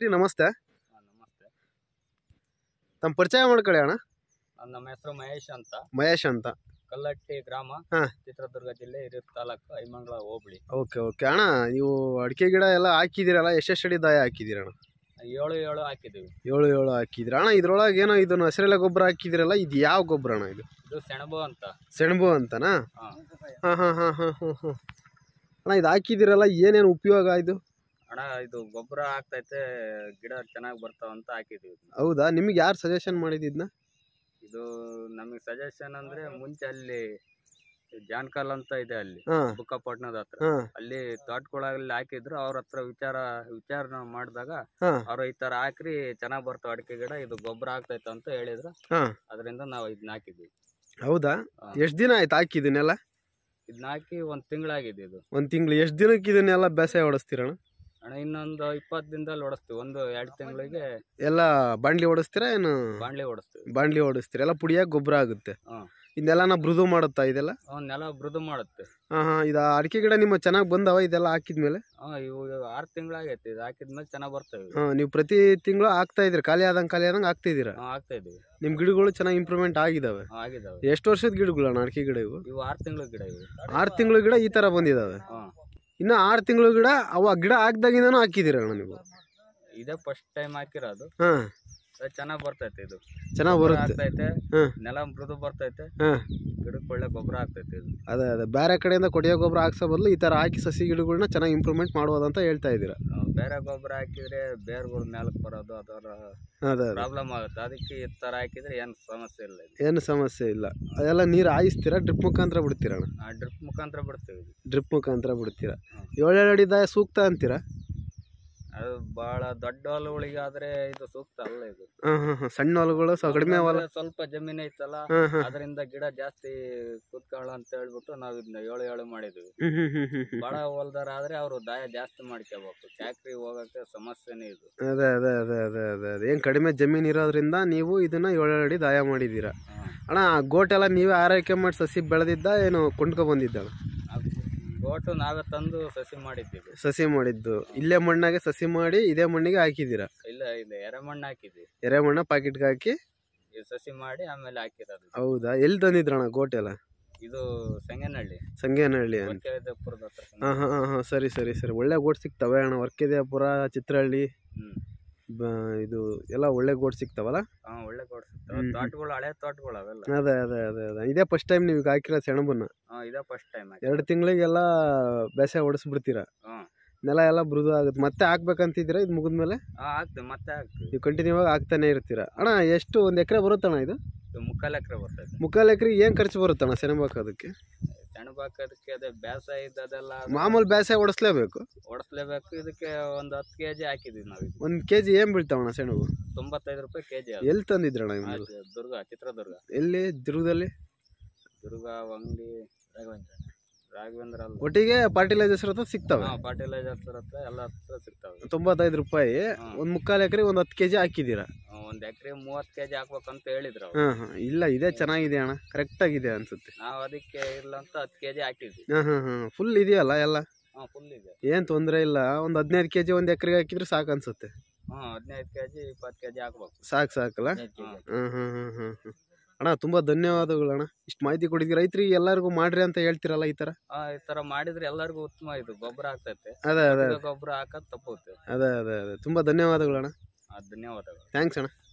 ಶೆಟ್ಟಿ ನಮಸ್ತೆ ಹಾ, ನಮಸ್ತೆ ತಮ್ಮ ಪರಿಚಯ ಮಾಡ್ಕೊಳ್ಳಿ ಅಣ್ಣ ನಾನ್- ನಮ್ಮ ಹೆಸರು ಮಹೇಶ್ ಅಂತ ಮಹೇಶ್ ಅಂತ ಕಲ್ಲಟ್ಟಿ ಗ್ರಾಮ ಹಾ. ಚಿತ್ರದುರ್ಗ ಜಿಲ್ಲೆ ಹಿರಿಯೂರು ತಾಲೂಕು ಐಮಂಗಳ ಹೋಬಳಿ ಓಕೆ ಓಕೆ ಅಣ್ಣ ನೀವು ಅಡಿಕೆ ಗಿಡ ಎಲ್ಲ ಹಾಕಿದ್ದೀರಲ್ಲ ಎಷ್ಟೆಷ್ಟು ಅಡಿ ದಾಯ ಹಾಕಿದ್ದೀರ ಅಣ್ಣ ಏಳು ಏಳು ಹಾಕಿದ್ದೀವಿ ಏಳು ಏಳು ಹಾಕಿದ್ದೀರ ಅಣ್ಣ ಇದ್ರೊಳಗೆ ಏನೋ ಇದನ್ನು ಹಸಿರೆಲೆ ಗೊಬ್ಬರ ಹಾಕಿದಿರಲ್ಲ ಇದು ಯಾವ ಗೊಬ್ಬರ ಅಣ್ಣ ಇದು ಇದು ಸೆಣಬು ಅಂತ ಸೆಣಬು ಅಂತನಾ ಹಾ. ಹಾಂ ಹಾಂ ಹಾಂ ಹಾಂ ಹಾಂ ಹಾಂ ಅಣ್ಣ ಇದು ಹಾಕಿದ್ದೀರಲ್ಲ ಏನೇನು ಉಪಯೋಗ ಇದು ಅಣ್ಣ ಇದು ಗೊಬ್ಬರ ಆಗ್ತೈತೆ ಗಿಡ ಚೆನ್ನಾಗಿ ಬರ್ತಾವ ಅಂತ ಹಾಕಿದ್ದೀವಿ ಇದನ್ನ. ಹೌದಾ ನಿಮ್ಗೆ ಯಾರು ಸಜೆಷನ್ ಮಾಡಿದ್ದಿದ್ನ ಇದು ನಮಗೆ ಸಜೆಷನ್ ಅಂದ್ರೆ ಮುಂಚೆ ಅಲ್ಲಿ ಜಾನ್ಕಲ್ ಅಂತ ಇದೆ ಅಲ್ಲಿ ಹಾಂ ಬುಕ್ಕಪಟ್ಟಣದ ಹತ್ರ ಹಾಂ ಅಲ್ಲಿ ತೋಟಗಳಲ್ಲಿ ಹಾಕಿದ್ರು ಅವ್ರ ಹತ್ರ ವಿಚಾರ ವಿಚಾರ ಮಾಡಿದಾಗ ಹಾಂ ಅವ್ರು ಈ ತರ ಹಾಕ್ರಿ ಚೆನ್ನಾಗಿ ಬರ್ತಾವ ಅಡಿಕೆ ಗಿಡ ಇದು ಗೊಬ್ಬರ ಆಗ್ತೈತೆ ಅಂತ ಹೇಳಿದ್ರು ಹಾಂ ಅದರಿಂದ ನಾವು ಇದನ್ನ ಹಾಕಿದ್ವಿ ಹೌದಾ ಹಾ. ಎಷ್ಟು ದಿನ ಆಯ್ತು ಹಾಕಿದ್ದನ್ನೆಲ್ಲ ಇದನ್ನ ಹಾಕಿ ಒಂದ್ ತಿಂಗಳಾಗಿದೆ ಇದು ಒಂದು ತಿಂಗಳು ಎಷ್ಟು ದಿನಕ್ಕೆ ಇದನ್ನೆಲ್ಲ ಬೇಸಾಯ ಹೊಡಿಸ್ತೀರಣ್ಣ ಅಣ್ಣ ಇನ್ನೊಂದು ಇಪ್ಪತ್ತು ದಿನದಲ್ಲಿ ಓಡಿಸ್ತೀವಿ ಒಂದು ಎರಡು ತಿಂಗಳಿಗೆ ಎಲ್ಲ ಬಾಂಡ್ಲಿ ಓಡಿಸ್ತೀರಾ ಏನು ಬಾಣ್ಲಿ ಓಡಿಸ್ತೀವಿ ಬಾಂಡ್ಲಿ ಓಡಿಸ್ತೀರಾ ಎಲ್ಲ ಪುಡಿಯಾಗಿ ಗೊಬ್ಬರ ಆಗುತ್ತೆ ಹಾ. ಇದನ್ನೆಲ್ಲ ನಾ ಮೃದು ಮಾಡುತ್ತಾ ಇದೆಲ್ಲ ಅವ್ನ್ ನೆಲ ಮೃದು ಮಾಡುತ್ತೆ ಹಾಂ ಹಾಂ ಇದು ಅಡಿಕೆ ಗಿಡ ನಿಮ್ಮ ಚೆನ್ನಾಗಿ ಬಂದವ ಇದೆಲ್ಲ ಹಾಕಿದ್ಮೇಲೆ ಹಾ ಇವು ಆರು ತಿಂಗಳಾಗೈತಿ ಇದು ಹಾಕಿದ್ಮೇಲೆ ಚೆನ್ನಾಗಿ ಬರ್ತವೆ ಇವು. ಹಾಂ ನೀವು ಪ್ರತಿ ತಿಂಗಳು ಹಾಕ್ತಾ ಇದ್ದೀರಿ ಖಾಲಿ ಆದಂಗೆ ಖಾಲಿ ಆದಂಗೆ ಹಾಕ್ತಾ ಇದ್ದೀರಾ ಹಾ ಆಗ್ತಾ ಇದೀವಿ ನಿಮ್ಮ ಗಿಡಗಳು ಚೆನ್ನಾಗಿ ಇಂಪ್ರೂವ್ಮೆಂಟ್ ಆಗಿದ್ದಾವೆ ಹಾ ಆಗಿದಾವೆ ಎಷ್ಟು ವರ್ಷದ ಗಿಡಗಳು ಅಣ್ಣ ಅಡಿಕೆ ಗಿಡ ಇವು ಇವು ಆರು ತಿಂಗಳ ಗಿಡ ಇವು ಆರು ತಿಂಗಳು ಗಿಡ ಈ ಥರ ಬಂದಿದ್ದಾವೆ ಹಾ ಇನ್ನು ಆರು ತಿಂಗಳು ಗಿಡ ಅವ ಗಿಡ ಹಾಕ್ದಾಗಿಂದನೂ ಹಾಕಿದ್ದೀರ ಅಣ್ಣ ನೀವು ಇದೇ ಫಸ್ಟ್ ಟೈಮ್ ಹಾಕಿರೋದು ಹಾಂ ಅದು ಚೆನ್ನಾಗಿ ಬರ್ತೈತೆ ಇದು ಚೆನ್ನಾಗಿ ಗೊಬ್ಬರ ಬರುತ್ತೆ ಆಗ್ತೈತೆ ಹ್ಮ್. ನೆಲ ಮೃದು ಬರ್ತೈತೆ ಹಾಂ ಗಿಡಕ್ಕೆ ಒಳ್ಳೆ ಗೊಬ್ಬರ ಆಗ್ತೈತೆ ಇದು ಅದೇ ಅದೇ ಬೇರೆ ಕಡೆಯಿಂದ ಕೊಟ್ಟಿಗೆ ಗೊಬ್ಬರ ಹಾಕ್ಸೋ ಬದಲು ಈ ಥರ ಹಾಕಿ ಸಸಿ ಗಿಡಗಳನ್ನ ಚೆನ್ನಾಗಿ ಇಂಪ್ರೂವ್ಮೆಂಟ್ ಮಾಡ್ಬೋದಂತ ಹೇಳ್ತಾ ಇದ್ದೀರಾ ಆ, ಬೇರೆ ಗೊಬ್ಬರ ಹಾಕಿದ್ರೆ ಬೇರ್ಗಳು ಮೇಲಕ್ಕೆ ಬರೋದು ಅದರ ಅದೇ ಅದೇ ಪ್ರಾಬ್ಲಮ್ ಆಗುತ್ತೆ ಅದಕ್ಕೆ ಈ ತರ ಹಾಕಿದ್ರೆ ಏನು ಸಮಸ್ಯೆ ಇಲ್ಲ ಇದು ಏನು ಸಮಸ್ಯೆ ಇಲ್ಲ ಅದೆಲ್ಲ ನೀರು ಹಾಯಿಸ್ತೀರಾ ಡ್ರಿಪ್ ಮುಖಾಂತರ ಬಿಡ್ತೀರಾ ಅಣ್ಣ ಆ ಡ್ರಿಪ್ ಮುಖಾಂತರ ಬಿಡ್ತೀವಿ ಇದು. ಡ್ರಿಪ್ ಮುಖಾಂತರ ಬಿಡ್ತೀರಾ ಹ್ಮ್. ಏಳೇಳು ಅಡಿ ದಾಯ ಸೂಕ್ತ ಅಂತೀರಾ ಅದು ಬಹಳ ದೊಡ್ಡ ಹೊಲಗಳಿಗೆ ಆದ್ರೆ ಇದು ಸೂಕ್ತ ಅಲ್ಲ ಇದು ಹಾಂ ಹಾಂ ಹಾಂ ಸಣ್ಣ ಹೊಲಗಳು ಸೊ ಕಡಿಮೆ ಹೊಲ ಅಂದ್ರೆ ಸ್ವಲ್ಪ ಜಮೀನ್ ಐತಲ್ಲ ಹಾಂ ಹಾಂ ಅದರಿಂದ ಗಿಡ ಜಾಸ್ತಿ ಕೂತ್ಕೊಳ್ಳ ಅಂತ ಹೇಳ್ಬಿಟ್ಟು ನಾವ್ ಇದನ್ನ ಏಳು ಏಳು ಮಾಡಿದ್ವಿ ಹ್ಞೂ ಹ್ಞೂ ಹ್ಞೂ ಹ್ಞೂ ಹ್ಞೂ ಬಡ ಹೊಲ್ದಾರ ಆದ್ರೆ ಅವರು ದಾಯ ಜಾಸ್ತಿ ಮಾಡ್ಕೋಬೇಕು ಚಾಕ್ರಿ ಹೋಗಕ್ಕೆ ಸಮಸ್ಯೆನೇ ಇದು ಅದೇ ಅದೇ ಅದೇ ಅದೇ ಅದೇ ಅದೇ ಏನು ಕಡಿಮೆ ಜಮೀನು ಇರೋದ್ರಿಂದ ನೀವು ಇದನ್ನ ಏಳೇಳು ಅಡಿ ದಾಯ ಮಾಡಿದ್ದೀರಾ ಹಾ. ಅಣ್ಣ ಗೋಟೆಲ್ಲ ನೀವೇ ಆರೈಕೆ ಮಾಡಿ ಸಸಿ ಬೆಳೆದಿದ್ದ ಏನು ಕೊಂಡ್ಕೊ ಬಂದಿದ್ದ ಅದು ಗೋಟು ನಾವೇ ತಂದು ಸಸಿ ಮಾಡಿದ್ದೀವಿ ಸಸಿ ಮಾಡಿದ್ದು ಇಲ್ಲೇ ಮಣ್ಣಾಗೆ ಸಸಿ ಮಾಡಿ ಇದೇ ಮಣ್ಣಿಗೆ ಹಾಕಿದ್ದೀರಾ ಇಲ್ಲ ಇಲ್ಲ ಎರೆಮಣ್ಣು ಹಾಕಿದ್ವಿ ಎರೆಮಣ್ಣ ಪಾಕೆಟ್ಗೆ ಹಾಕಿ ಈ ಸಸಿ ಮಾಡಿ ಆಮೇಲೆ ಹಾಕಿರೋದು ಹೌದಾ ಎಲ್ಲಿ ತಂದಿದ್ರಣ್ಣ ಗೋಟೆಲ್ಲ ಇದು ಸಂಗನಹಳ್ಳಿ ಸಂಗೇನಹಳ್ಳಿ ಅಂತ ಹೊರಕೆರೆದಪ್ಪುರದ ಹತ್ರ ಹಾಂ ಹಾಂ ಹಾಂ ಹಾಂ ಸರಿ ಸರಿ ಸರಿ ಒಳ್ಳೆ ಗೋಟ್ ಸಿಗ್ತವೆ ಅಣ್ಣ ವರ್ಕೆದೇಪುರ ಚಿತ್ರಹಳ್ಳಿ ಹ್ಮ್ ಬ- ಇದು ಎಲ್ಲ ಒಳ್ಳೆ ಗೋಟ್ ಸಿಗ್ತಾವಲ್ಲ ಹಾ ಒಳ್ಳೆ ಗೋಡ್ ಸಿಗ್ತಾವ ಹ್ಮ್. ತೋಟಗಳು ಹಳೆ ತೋಟಗಳು ಅವೆಲ್ಲ ಅದೇ ಅದೇ ಅದೇ ಅದೇ ಇದೇ ಫಸ್ಟ್ ಟೈಮ್ ನೀವು ಹಾಕಿರೋ ಸೆಣಬನ್ನ ಹಾ ಇದೇ ಫಸ್ಟ್ ಟೈಮ್ ಎರಡು ತಿಂಗಳಿಗೆಲ್ಲ ಬೇಸಾಯ ಹೊಡಿಸ್ಬಿಡ್ತೀರಾ ಹ್ಮ್ ನೆಲ ಎಲ್ಲ ಮೃದು ಆಗುತ್ತೆ ಮತ್ತೆ ಹಾಕ್ಬೇಕಂತಿದ್ದೀರಾ ಇದು ಮುಗಿದ್ಮೇಲೆ ಹಾ ಹಾಕ್ತಿವಿ ಮತ್ತೆ ಹಾಕ್ತಿವಿ ನೀವು ಕಂಟಿನ್ಯೂ ಆಗಿ ಹಾಕ್ತಾನೆ ಇರ್ತೀರಾ ಅಣ್ಣ ಎಷ್ಟು ಒಂದು ಎಕರೆ ಬರುತ್ತಣ್ಣ ಇದು ಇದು ಮುಕ್ಕಾಲು ಎಕರೆ ಬರ್ತೈತೆ ಮುಕ್ಕಾಲು ಎಕರೆ ಏನು ಖರ್ಚು ಬರುತ್ತಣ್ಣ ಸೆಣಬು ಹಾಕೋದಕ್ಕೆ ಸೆಣಬು ಹಾಕೋದಕ್ಕೆ ಅದೇ ಬೇಸಾಯ ಇದ್ದದೆಲ್ಲ ಮಾಮೂಲು ಬೇಸಾಯ ಹೊಡಿಸ್ಲೇಬೇಕು ಓಡಿಸ್ಲೇಬೇಕು ಇದಕ್ಕೆ ಒಂದು ಹತ್ತು ಕೆ ಜಿ ಹಾಕಿದ್ವಿ ನಾವು ಇದು ಒಂದು ಕೆ ಜಿ ಏನು ಬೀಳ್ತಾವಣ್ಣ ಸೆಣಬು ತೊಂಬತ್ತೈದು ರೂಪಾಯಿ ಕೆ ಜಿ ಎಲ್ಲಿ ತಂದಿದ್ರಣ್ಣ ಇವನ್ನೆಲ್ಲ ದುರ್ಗ ಚಿತ್ರದುರ್ಗ ಎಲ್ಲಿ ದುರ್ಗದಲ್ಲಿ ದುರ್ಗ ಅಂಗಡಿ ರಾಘವೇಂದ್ರ ರಾಘವೇಂದ್ರ ಅಲ್ಲ ಒಟ್ಟಿಗೆ ಫರ್ಟಿಲೈಸರ್ಸ್ ಹತ್ರ ಸಿಗ್ತವೆ ಹಾ ಫರ್ಟಿಲೈಸರ್ಸ್ ಹತ್ರ ಎಲ್ಲ ಹತ್ರ ಸಿಗ್ತಾವೆ ತೊಂಬತ್ತೈದು ರೂಪಾಯಿ ಹಾ. ಒಂದು ಮುಕ್ಕಾಲು ಎಕರೆ ಒಂದು ಹತ್ತು ಕೆ ಜಿ ಹಾಕಿದ್ದೀರಾ ಒಂದು ಎಕರೆ ಮೂವತ್ತು ಕೆ ಜಿ ಹಾಕ್ಬೇಕಂತ ಹೇಳಿದ್ರು ಅವ್ರು ಹಾಂ ಹಾಂ ಇಲ್ಲ ಇದೇ ಚೆನ್ನಾಗಿದೆ ಅಣ್ಣ ಕರೆಕ್ಟಾಗಿದೆ ಅನ್ಸುತ್ತೆ ನಾವು ಅದಕ್ಕೆ ಇಲ್ಲ ಅಂತ ಹತ್ತು ಕೆ ಜಿ ಹಾಕಿದ್ವಿ ಹಾಂ ಹಾಂ ಹಾಂ ಫುಲ್ ಇದೆಯಲ್ಲ ಎಲ್ಲ ಹಾಂ ಫುಲ್ ಇದೆ ಏನು ತೊಂದರೆ ಇಲ್ಲ ಒಂದು ಹದಿನೈದು ಕೆ ಜಿ ಒಂದು ಎಕರೆಗೆ ಹಾಕಿದ್ರೆ ಸಾಕು ಅನ್ಸುತ್ತೆ ಹಾಂ ಹದಿನೈದು ಕೆ ಜಿ ಇಪ್ಪತ್ತು ಕೆ ಜಿ ಹಾಕ್ಬೇಕು ಸಾಕು ಸಾಕಲ್ಲ ಹಾ. ಹಾಂ ಹಾಂ ಹಾಂ ಹಾಂ ಹಾಂ ಅಣ್ಣ ತುಂಬ ಧನ್ಯವಾದಗಳು ಅಣ್ಣ ಇಷ್ಟು ಮಾಹಿತಿ ಕೊಟ್ಟಿದ್ದೀರಿ ರೈತರಿಗೆ ಎಲ್ಲರಿಗೂ ಮಾಡ್ರಿ ಅಂತ ಹೇಳ್ತೀರಲ್ಲ ಈ ಥರ ಆ, ಈ ತರ ಮಾಡಿದ್ರೆ ಎಲ್ಲರಿಗೂ ಉತ್ತಮ ಇದು ಗೊಬ್ಬರ ಆಗ್ತೈತೆ ಅದೇ ಅದೇ ಗೊಬ್ಬರ ಹಾಕೋದು ತಪ್ಪುತ್ತೆ ಅದೇ ಅದೇ ಅದೇ ತುಂಬ ಧನ್ಯವಾದಗಳು ಅಣ್ಣ ಆ, ಧನ್ಯವಾದಗಳು ಥ್ಯಾಂಕ್ಸ್ ಅಣ್ಣ